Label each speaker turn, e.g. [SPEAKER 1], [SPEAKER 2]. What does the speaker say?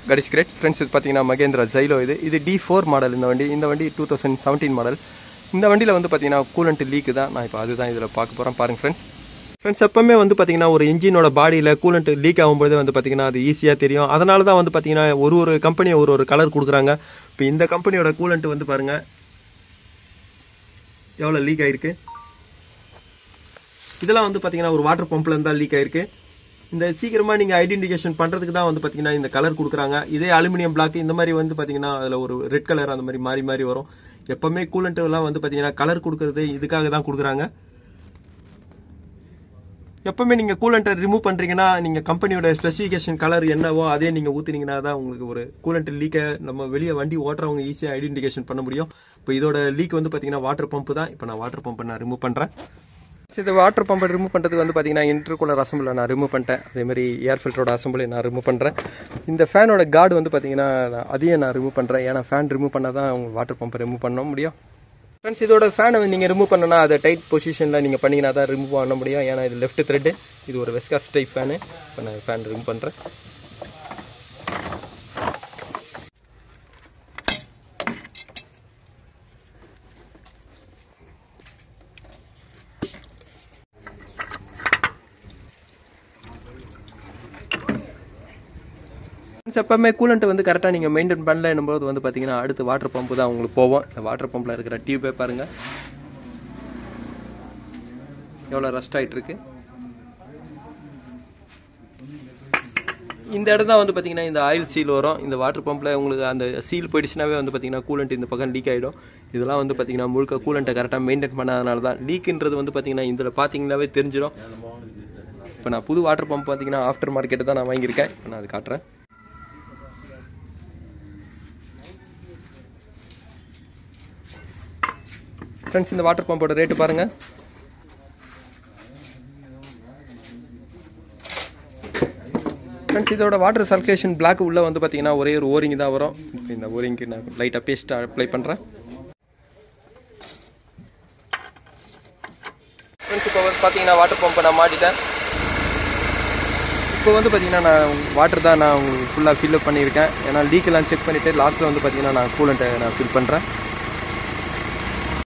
[SPEAKER 1] கடிஸ் great friends இது பார்த்தீங்கன்னா மகேந்திரா ஜைலோ இது இது டி ஃபோர் மாடல் இந்த வண்டி இந்த வண்டி டூ தௌசண்ட் செவன்டீன் மாடல் இந்த வண்டியில் வந்து பார்த்தீங்கன்னா கூலண்ட் லீக்கு தான் நான் இப்போ அதுதான் இதில் பார்க்க போகிறேன் பாருங்க ஃப்ரெண்ட்ஸ் ஃப்ரெண்ட்ஸ் எப்பவுமே வந்து பார்த்தீங்கன்னா ஒரு இன்ஜினோட பாடியில் கூலண்ட் லீக் ஆகும்போது வந்து பார்த்தீங்கன்னா அது ஈஸியாக தெரியும் அதனால தான் வந்து பார்த்தீங்கன்னா ஒரு ஒரு கம்பெனி ஒரு ஒரு கலர் கொடுக்குறாங்க இப்போ இந்த கம்பெனியோட கூலண்ட் வந்து பாருங்கள் எவ்வளோ லீக் ஆயிருக்கு இதெல்லாம் வந்து பார்த்தீங்கன்னா ஒரு வாட்டர் பம்ப்ல இருந்தா லீக் ஆயிருக்கு இந்த சீக்கிரமா நீங்க ஐடென்டிஃபிகேஷன் பண்றதுக்கு தான் வந்து பாத்தீங்கன்னா இந்த கலர் கொடுக்குறாங்க இதே அலுமினியம் பிளாக் இந்த மாதிரி வந்து பாத்தீங்கன்னா அதுல ஒரு ரெட் கலர் அந்த மாதிரி மாறி மாறி வரும் எப்பவுமே கூலண்ட் எல்லாம் வந்து பாத்தீங்கன்னா கலர் கொடுக்கறது இதுக்காக தான் கொடுக்குறாங்க எப்பவுமே நீங்க கூலண்ட்டை ரிமூவ் பண்றீங்கன்னா நீங்க கம்பெனியோட ஸ்பெசிஃபிகேஷன் கலர் என்னவோ அதே நீங்க ஊத்துனீங்கன்னா தான் உங்களுக்கு ஒரு கூலண்ட் லீக்கை நம்ம வெளியே வண்டி ஓட்டுறவங்க ஈஸியா ஐடென்டிஃபிகேஷன் பண்ண முடியும் இப்போ இதோட லீக் வந்து பாத்தீங்கன்னா வாட்டர் பம்ப் தான் இப்போ நான் வாட்டர் பம்ப் நான் ரிமூவ் பண்றேன் இந்த வாட்டர் பம்பை ரிமூவ் பண்ணுறதுக்கு வந்து பார்த்தீங்கன்னா இன்டர்கூலர் அசம்பிளை நான் ரிமூவ் பண்ணிட்டேன் அதேமாதிரி ஏர் ஃபில்டரோட அசம்பிளை நான் ரிமூவ் பண்ணுறேன் இந்த ஃபேனோட கார்டு வந்து பார்த்தீங்கன்னா நான் அதையும் நான் ரிமூவ் பண்ணுறேன் ஏன்னா ஃபேன் ரிமூவ் பண்ணால் தான் உங்கள் வாட்டர் பம்பை ரிமூவ் பண்ண முடியும் ஃப்ரெண்ட்ஸ் இதோட ஃபேனை நீங்கள் ரிமூவ் பண்ணனா அதை டைட் பொசிஷனில் நீங்கள் பண்ணிங்கன்னா தான் ரிமூவ் பண்ண முடியும் ஏன்னா இது லெஃப்ட் த்ரெட்டு இது ஒரு வெஸ்காஸ் டைப் ஃபேனு இப்போ நான் ஃபேன் ரிமூவ் பண்ணுறேன் எப்பவுமே கூலண்ட் வந்து கரெக்டாக நீங்கள் மெயின்டைன் பண்ணலன்னும் போது வந்து பார்த்தீங்கன்னா அடுத்து வாட்டர் பம்பு தான் உங்களுக்கு போவோம் இந்த வாட்டர் பம்பில் இருக்கிற டியூபே பாருங்க எவ்வளோ ரஸ்ட் ஆகிட்டு இருக்கு இந்த இடம் தான் வந்து பார்த்தீங்கன்னா இந்த ஆயில் சீல் வரும் இந்த வாட்டர் பம்பில் உங்களுக்கு அந்த சீல் போயிடுச்சுனாவே வந்து பார்த்தீங்கன்னா கூலண்ட் இந்த பக்கம் லீக் ஆகிடும் இதெல்லாம் வந்து பார்த்தீங்கன்னா முழுக்க கூலண்ட்டை கரெக்டாக மெயின்டைன் பண்ணாதனால தான் லீக்குன்றது வந்து பார்த்தீங்கன்னா இதில் பார்த்தீங்கன்னாவே தெரிஞ்சிடும் இப்போ நான் புது வாட்டர் பம்ப் பார்த்தீங்கன்னா ஆஃப்டர் மார்க்கெட்டு தான் நான் வாங்கியிருக்கேன் இப்போ நான் அது காட்டுறேன் ஃப்ரெண்ட்ஸ் இந்த வாட்டர் பம்போட ரேட்டு பாருங்க ஃப்ரெண்ட்ஸ் இதோட வாட்டர் சர்க்குலேஷன் பிளாக் உள்ள வந்து பார்த்தீங்கன்னா ஒரே ஒரு ஓரிங் தான் வரும் இப்போ இந்த ஓரிங்க்கு நான் லைட்டாக பேஸ்ட் அப்ளை பண்ணுறேன் ஃப்ரெண்ட்ஸ் இப்போ வந்து பார்த்தீங்கன்னா வாட்டர் பம்பை நான் மாட்டிட்டேன் இப்போ வந்து பார்த்தீங்கன்னா நான் வாட்டர் தான் நான் ஃபுல்லாக ஃபில்அப் பண்ணியிருக்கேன் ஏன்னா லீக்கெல்லாம் செக் பண்ணிவிட்டு லாஸ்ட்டில் வந்து பார்த்தீங்கன்னா நான் கூலண்ட்டை நான் ஃபில் பண்ணுறேன்